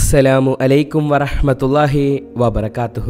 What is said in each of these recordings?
അസ്സലാമു അലൈക്കും വറഹ്മത്തുള്ളാഹി വബറകാതുഹു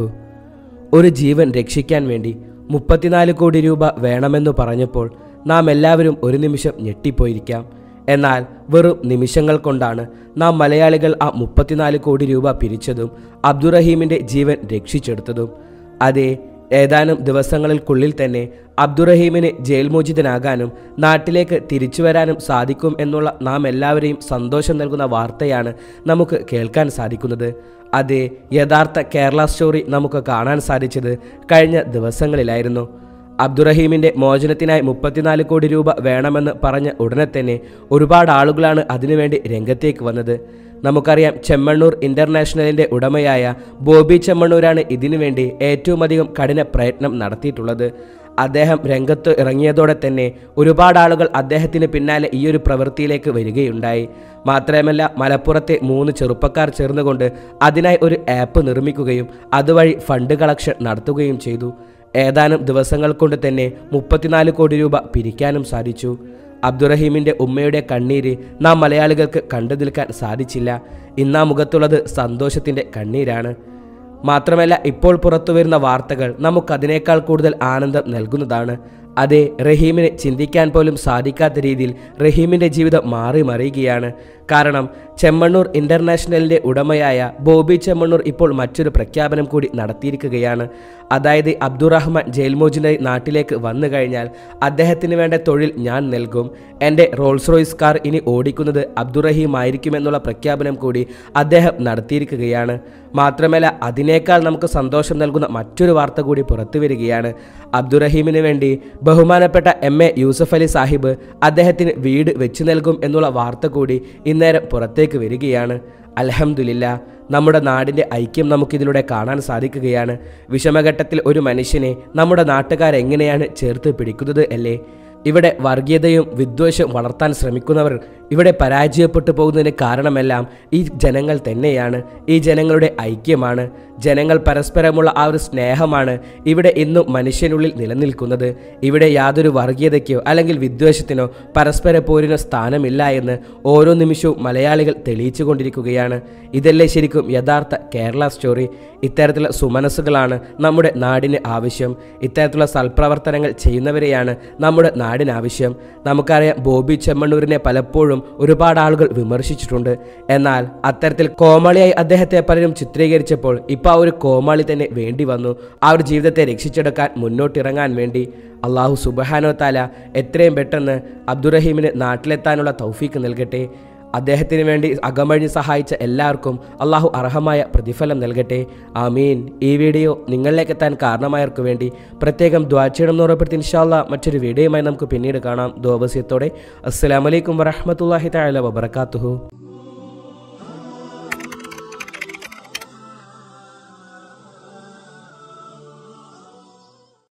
ഒരു ജീവൻ രക്ഷിക്കാൻ വേണ്ടി മുപ്പത്തിനാല് കോടി രൂപ വേണമെന്ന് പറഞ്ഞപ്പോൾ നാം എല്ലാവരും ഒരു നിമിഷം ഞെട്ടിപ്പോയിരിക്കാം എന്നാൽ വെറും നിമിഷങ്ങൾ കൊണ്ടാണ് നാം മലയാളികൾ ആ മുപ്പത്തിനാല് കോടി രൂപ പിരിച്ചതും അബ്ദുറഹീമിൻ്റെ ജീവൻ രക്ഷിച്ചെടുത്തതും അതെ ഏതാനും ദിവസങ്ങൾക്കുള്ളിൽ തന്നെ അബ്ദുറഹീമിന് ജയിൽ മോചിതനാകാനും നാട്ടിലേക്ക് തിരിച്ചു വരാനും സാധിക്കും എന്നുള്ള നാം എല്ലാവരെയും സന്തോഷം നൽകുന്ന വാർത്തയാണ് നമുക്ക് കേൾക്കാൻ സാധിക്കുന്നത് അതെ യഥാർത്ഥ കേരള സ്റ്റോറി നമുക്ക് കാണാൻ സാധിച്ചത് കഴിഞ്ഞ ദിവസങ്ങളിലായിരുന്നു അബ്ദുറഹീമിൻ്റെ മോചനത്തിനായി മുപ്പത്തിനാല് കോടി രൂപ വേണമെന്ന് പറഞ്ഞ ഉടനെ തന്നെ ഒരുപാട് ആളുകളാണ് അതിനുവേണ്ടി രംഗത്തേക്ക് വന്നത് നമുക്കറിയാം ചെമ്മണ്ണൂർ ഇൻ്റർനാഷണലിൻ്റെ ഉടമയായ ബോബി ചെമ്മണ്ണൂരാണ് ഇതിനുവേണ്ടി ഏറ്റവും അധികം കഠിന പ്രയത്നം നടത്തിയിട്ടുള്ളത് അദ്ദേഹം രംഗത്ത് ഇറങ്ങിയതോടെ തന്നെ ഒരുപാട് ആളുകൾ അദ്ദേഹത്തിന് പിന്നാലെ ഈ ഒരു പ്രവൃത്തിയിലേക്ക് വരികയുണ്ടായി മാത്രമല്ല മലപ്പുറത്തെ മൂന്ന് ചെറുപ്പക്കാർ ചേർന്നുകൊണ്ട് അതിനായി ഒരു ആപ്പ് നിർമ്മിക്കുകയും അതുവഴി ഫണ്ട് കളക്ഷൻ നടത്തുകയും ചെയ്തു ഏതാനും ദിവസങ്ങൾ കൊണ്ട് തന്നെ മുപ്പത്തിനാല് കോടി രൂപ പിരിക്കാനും സാധിച്ചു അബ്ദുറഹീമിൻ്റെ ഉമ്മയുടെ കണ്ണീര് നാം മലയാളികൾക്ക് കണ്ടു നിൽക്കാൻ സാധിച്ചില്ല ഇന്നാ മുഖത്തുള്ളത് സന്തോഷത്തിൻ്റെ കണ്ണീരാണ് മാത്രമല്ല ഇപ്പോൾ പുറത്തു വരുന്ന വാർത്തകൾ നമുക്കതിനേക്കാൾ കൂടുതൽ ആനന്ദം നൽകുന്നതാണ് അതെ റഹീമിന് ചിന്തിക്കാൻ പോലും സാധിക്കാത്ത രീതിയിൽ റഹീമിൻ്റെ ജീവിതം മാറി മറിയുകയാണ് കാരണം ചെമ്മണ്ണൂർ ഇൻ്റർനാഷണലിൻ്റെ ഉടമയായ ബോബി ചെമ്മണ്ണൂർ ഇപ്പോൾ മറ്റൊരു പ്രഖ്യാപനം കൂടി നടത്തിയിരിക്കുകയാണ് അതായത് അബ്ദുറഹ്മാൻ ജയിൽമോചിനായി നാട്ടിലേക്ക് വന്നു കഴിഞ്ഞാൽ അദ്ദേഹത്തിന് വേണ്ട തൊഴിൽ ഞാൻ നൽകും എൻ്റെ റോൾസ് റോയ്സ് കാർ ഇനി ഓടിക്കുന്നത് അബ്ദുറഹീം ആയിരിക്കുമെന്നുള്ള പ്രഖ്യാപനം കൂടി അദ്ദേഹം നടത്തിയിരിക്കുകയാണ് മാത്രമല്ല അതിനേക്കാൾ നമുക്ക് സന്തോഷം നൽകുന്ന മറ്റൊരു വാർത്ത കൂടി പുറത്തു വരികയാണ് അബ്ദുറഹീമിന് വേണ്ടി ബഹുമാനപ്പെട്ട എം എ യൂസഫ് അലി സാഹിബ് അദ്ദേഹത്തിന് വീട് വെച്ചു നൽകും എന്നുള്ള വാർത്ത കൂടി ഇന്നേരം പുറത്തേക്ക് വരികയാണ് അലഹമുല്ല നമ്മുടെ നാടിൻ്റെ ഐക്യം നമുക്കിതിലൂടെ കാണാൻ സാധിക്കുകയാണ് വിഷമഘട്ടത്തിൽ ഒരു മനുഷ്യനെ നമ്മുടെ നാട്ടുകാരെങ്ങനെയാണ് ചേർത്ത് പിടിക്കുന്നത് അല്ലേ ഇവിടെ വർഗീയതയും വിദ്വേഷവും വളർത്താൻ ശ്രമിക്കുന്നവർ ഇവിടെ പരാജയപ്പെട്ടു പോകുന്നതിന് കാരണമെല്ലാം ഈ ജനങ്ങൾ തന്നെയാണ് ഈ ജനങ്ങളുടെ ഐക്യമാണ് ജനങ്ങൾ പരസ്പരമുള്ള ആ ഒരു സ്നേഹമാണ് ഇവിടെ ഇന്നും മനുഷ്യനുള്ളിൽ നിലനിൽക്കുന്നത് ഇവിടെ യാതൊരു വർഗീയതയ്ക്കോ അല്ലെങ്കിൽ വിദ്വേഷത്തിനോ പരസ്പര പോരിനോ സ്ഥാനമില്ല എന്ന് ഓരോ നിമിഷവും മലയാളികൾ തെളിയിച്ചു കൊണ്ടിരിക്കുകയാണ് ഇതല്ലേ ശരിക്കും യഥാർത്ഥ കേരള സ്റ്റോറി ഇത്തരത്തിലുള്ള സുമനസ്സുകളാണ് നമ്മുടെ നാടിന് ആവശ്യം ഇത്തരത്തിലുള്ള സൽപ്രവർത്തനങ്ങൾ ചെയ്യുന്നവരെയാണ് നമ്മുടെ നാടിന് ആവശ്യം നമുക്കറിയാം ബോബി ചെമ്മണ്ണൂരിനെ പലപ്പോഴും ഒരുപാട് ആളുകൾ വിമർശിച്ചിട്ടുണ്ട് എന്നാൽ അത്തരത്തിൽ കോമാളിയായി അദ്ദേഹത്തെ പലരും ചിത്രീകരിച്ചപ്പോൾ ഇപ്പോൾ ആ ഒരു കോമാളി തന്നെ വേണ്ടി വന്നു ആ ഒരു ജീവിതത്തെ രക്ഷിച്ചെടുക്കാൻ മുന്നോട്ടിറങ്ങാൻ വേണ്ടി അള്ളാഹു സുബഹാനോ താല എത്രയും പെട്ടെന്ന് അബ്ദുറഹീമിന് നാട്ടിലെത്താനുള്ള തൗഫീക്ക് നൽകട്ടെ അദ്ദേഹത്തിന് വേണ്ടി അകമഴിഞ്ഞ് സഹായിച്ച എല്ലാവർക്കും അള്ളാഹു അർഹമായ പ്രതിഫലം നൽകട്ടെ ആമീൻ ഈ വീഡിയോ നിങ്ങളിലേക്ക് എത്താൻ കാരണമായവർക്ക് വേണ്ടി പ്രത്യേകം ദ്വാചരണം എന്ന് ഉറപ്പെടുത്തി ഇൻഷാല്ല മറ്റൊരു വീഡിയോയുമായി നമുക്ക് പിന്നീട് കാണാം ദ്വാബസ്യത്തോടെ അസ്സലാമലൈക്കും വറഹമത്തല്ലാഹി താല വബർക്കാത്തുഹു